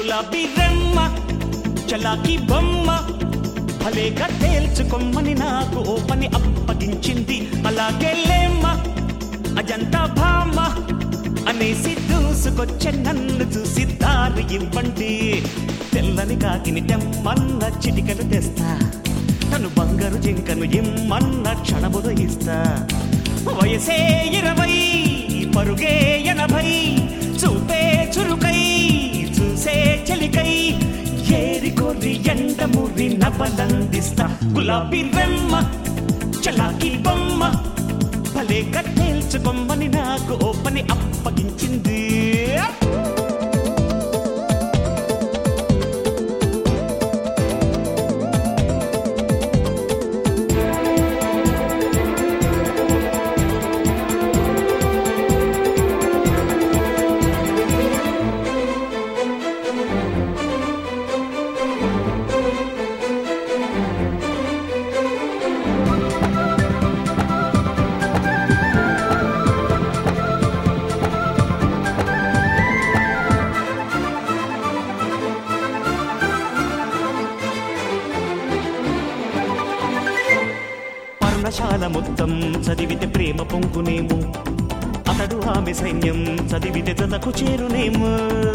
గులాబీ రెమ్మ చలాకి బొమ్మ భలేగా తేల్చుకొమ్మని నాకు ఓ పని అప్పగించింది అలాగే లేమ్మ అజంతా భామ అనేసి దూసుకొచ్చే నన్ను చూసి దారి ఇవ్వండి తెల్లని కాకిని తెమ్మన్న చిటికలు తెస్తా తను బంగారు జింకను ఇమ్మన్న క్షణములు ఇస్తా వయసే ఇరవై పరుగే ఎనభై చూపే చురుకై చూసే చెలికై ఏరి కొరి ఎండ మురి నవలందిస్తా గులాబీ రెమ్మ చలాకి బొమ్మ భలే కట్టేల్చుకొమ్మని నాకు ఓ పని అప్పగించింది పర్ణశాల మొత్తం చదివితే ప్రేమ పొంగునేమో అతడు ఆమె సైన్యం చదివితే జతకు చేరునేమో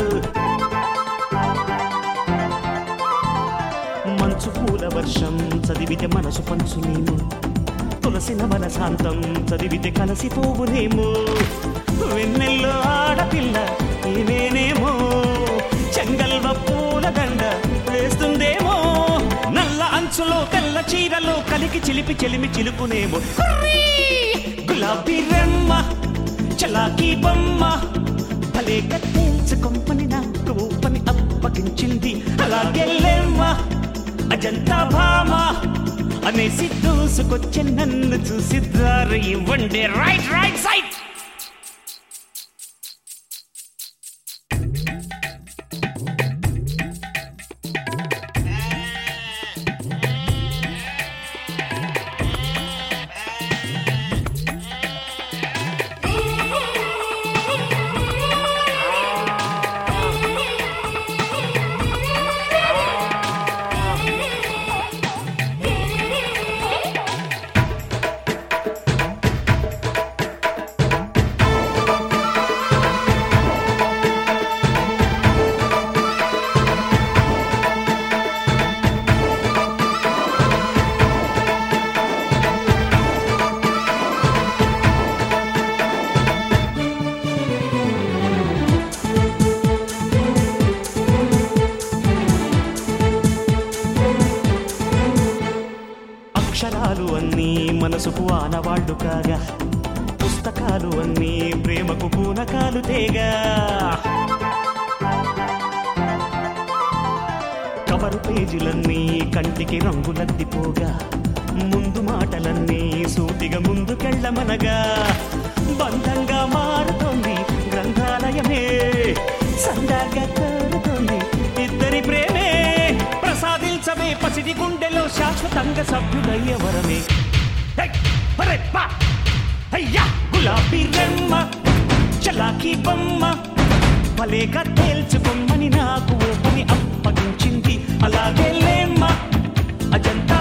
మంచు పూల వర్షం చదివితే మనసు పంచునేమో తులసిన మనశాంతం చదివితే కలసిపోవునేమో వెన్నెల్లో ఆడపిల్ల నేనేమో చెంగల్వ పూల దండ వేస్తుందేమో నల్ల అంచులో తెల్ల చీరలో కలికి చిలిపి చెలిమి చిలుకునేమో హుర్రీ! గులాబీ రెమ్మ చలాకీ బొమ్మ భలే కట్టేల్చుకొమ్మని నాకు పని అప్పగించింది అలాగే లేమ్మ అజంతా భామ అనేసి దూసుకొచ్చి నన్ను చూసి దారి ఇవ్వండి రైట్ రైట్ సైట్ అక్షరాలు అన్నీ మనసుకు ఆనవాళ్లు కాగా పుస్తకాలు అన్నీ ప్రేమకు పూనకాలు తేగా కవరు పేజీలన్నీ కంటికి రంగులద్దిపోగా ముందు మాటలన్నీ సూటిగా ముందుకెళ్ళమనగా బంధంగా మారుతోంది గ్రంథాలయమే సందాగా కోరుతోంది ఇద్దరి ప్రేమే ప్రసాదించవే పసిడి గుండెలో శాశ్వతంగా సభ్యుడయ్యే వరమే హై! అరే పా! అయ్యా గులాబీ రెమ్మ చలాకీ బొమ్మ భలేగా తేల్చుకొమ్మని నాకు ఓ పని అప్పగించింది అలాగే లేమ్మ అజంతా